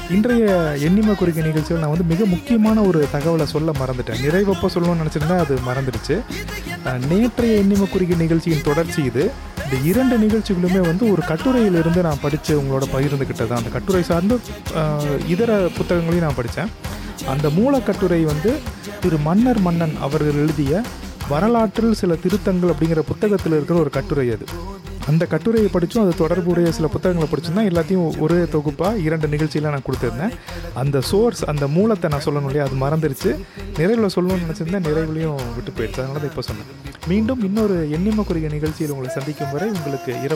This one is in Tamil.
இன்றைய எண்ணிம குறிக்கை நிகழ்ச்சியில் நான் வந்து மிக முக்கியமான ஒரு தகவலை சொல்ல மறந்துட்டேன் நிறைவப்போ சொல்லணும்னு நினச்சிருந்தா அது மறந்துடுச்சு அஹ், நேற்றைய எண்ணிம குறிக்கை நிகழ்ச்சியின் தொடர்ச்சி இது இந்த இரண்டு நிகழ்ச்சிகளுமே வந்து ஒரு கட்டுரையிலிருந்து நான் படித்து உங்களோட பகிர்ந்துக்கிட்டது அந்த கட்டுரை சார்ந்து அஹ், இதர புத்தகங்களையும் நான் படித்தேன் அந்த மூலக்கட்டுரை வந்து திரு மன்னர் மன்னன் அவர்கள் எழுதிய வரலாற்றில் சில திருத்தங்கள் அப்படிங்கிற புத்தகத்தில் இருக்கிற ஒரு கட்டுரை அது அந்த கட்டுரையை படித்தும் அது தொடர்புடைய சில புத்தகங்களை படிச்சும் தான் எல்லாத்தையும் ஒரே தொகுப்பாக இரண்டு நிகழ்ச்சியில் நான் கொடுத்துருந்தேன் அந்த சோர்ஸ் அந்த மூலத்தை நான் சொல்லணும் இல்லையா அது மறந்துருச்சு நிறைவில் சொல்லணும்னு நினச்சிருந்தேன் நிறைவுலையும் விட்டு போயிடுச்சு அதனால தான் இப்போ சொன்னேன் மீண்டும் இன்னொரு எண்ணிம குறிக நிகழ்ச்சியில் உங்களை சந்திக்கும் வரை உங்களுக்கு இரவு